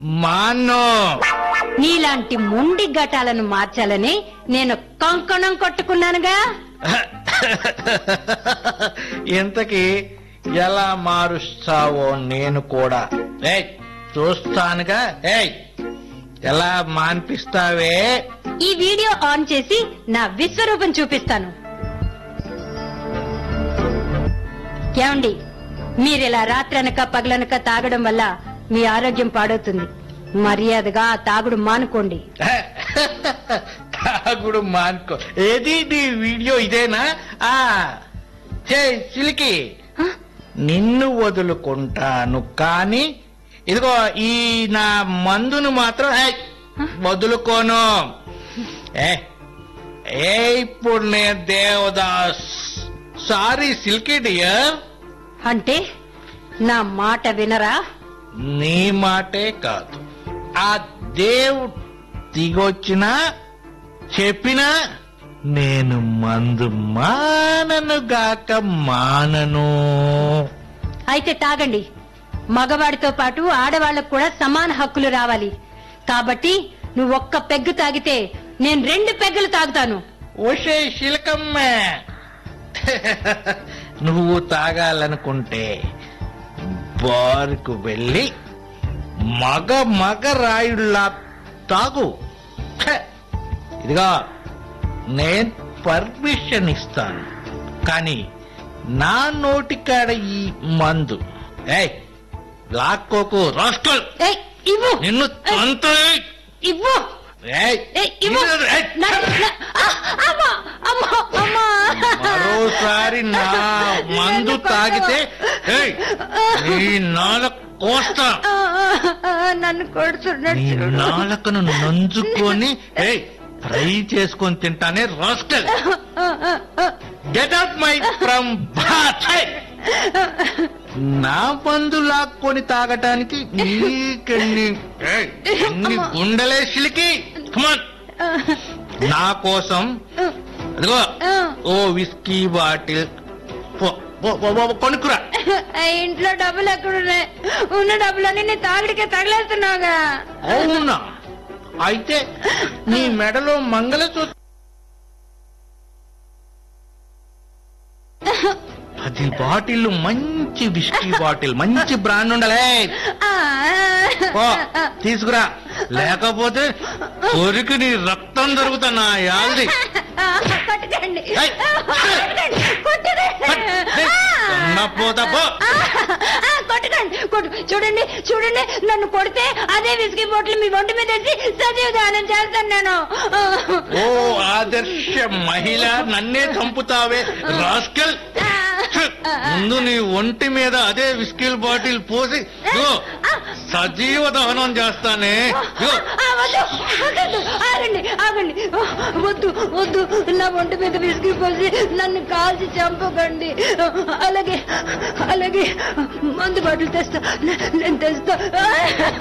మాను నీలాంటి మొండి ఘటాలను మార్చాలని నేను కంకణం కొట్టుకున్నానుగా ఇంతకీ ఎలా మారుస్తావో నేను కూడా ఏయ్ చూస్తానుగా ఏయ్ ఎలా మాన్పిస్తావే ఈ వీడియో ఆన్ చేసి నా విశ్వరూపం చూపిస్తాను ఏమండి మీరిలా రాత్రనక పగలనక తాగడం వల్ల మీ ఆరోగ్యం పాడవుతుంది మర్యాదగా ఆ తాగుడు మానుకోండి తాగుడు మానుకో ఏది నీ వీడియో ఇదేనా ఆ చే సిలికి హ? నిన్ను వదులుకుంటాను కానీ ఇదిగో ఈ నా మందును మాత్రం ఏయ్, వదులుకోను ఏ ఏ ఇప్పుడు నేను దేవదాస్ సారీ సిల్కీ డియర్ అంటే నా మాట వినరా నీ మాటే కాదు ఆ దేవుడు దిగొచ్చినా చెప్పినా నేను మందు మానను గాక మానను అయితే తాగండి మగవాడితో పాటు ఆడవాళ్లకు కూడా సమాన హక్కులు రావాలి కాబట్టి నువ్వు ఒక్క పెగ్గు తాగితే నేను రెండు పెగ్గులు తాగుతాను ఓషే శిలకమ్మ నువ్వు తాగాలనుకుంటే బారుకు వెళ్ళి మగ మగ రాయుళ్ళ తాగు ఛే! ఇదిగా నేను పర్మిషన్ ఇస్తాను కానీ నా నోటికాడ ఈ మందు ఏయ్ లాక్కోకు రాస్కల్ ఏయ్, ఇవ్వు నిన్ను తంత ఇవ్వు ఏయ్ ఏయ్, ఇవ్వు ఏయ్! నా- నా- ఆ, అమ్మా, అమ్మా, అమ్మా. మరోసారి నా మందు తాగితే ఏయ్, నీ నాలుక కోస్తా ఆ, ఆ, ఆ, నన్ను కొడుతున్నాడు నీ చూడు. నాలుకను నంజుకొని ఏయ్ ఫ్రై చేసుకొని తింటానే రాస్కల్ ఆ, ఆ, ఆ. గెట్ అవుట్ మై ఫ్రమ్ నా మందు లాక్కొని తాగటానికి నీకెన్ని ఏయ్, ఎన్ని గుండెలే సిలికి కమాన్ నా కోసం అదిగో ఆ. ఓ విస్కీ బాటిల్ పో- పో- పో- పో- కొనుక్కురా ఆ ఇంట్లో డబ్బులు ఎక్కడున్నాయి ఉన్న డబ్బులన్నీ నీ తాగిడికే తగిలేస్తున్నావుగా అవునా అయితే నీ మెడలో మంగళసూత్రం పది బాటిల్ మంచి విస్కీ బాటిల్ మంచి బ్రాండ్ ఉండాలే ఆ, పో తీసుకురా లేకపోతే కొరికి నీ రక్తం దొరుకుతా యాల్ది ఆ, కొట్టకండి ఏయ్. కొట్టకండి కొట్టకండి పోతా పో ఆ, ఆ, కొట్టకండి కొట్టు చూడండి చూడండి నన్ను కొడితే అదే విసిగి బొట్లు మీ ఒంటి మీద వేసి సజీవ దానం చేస్తాను నేను ఓ ఆదర్శ మహిళ నన్నే చంపుతావే రాస్కల్ ముందు నీ ఒంటి మీద అదే విస్కీల్ బాటిల్ పోసి ఇదిగో, సజీవ దహనం చేస్తానే ఇదిగో, ఆ, వద్దు, వద్దు, ఆగండి ఆగండి వద్దు వద్దు నా ఒంటి మీద విసిగి పోసి నన్ను కాల్చి చంపకండి అలాగే అలాగే మందు బాటిల్ తెస్తా నేను తెస్తా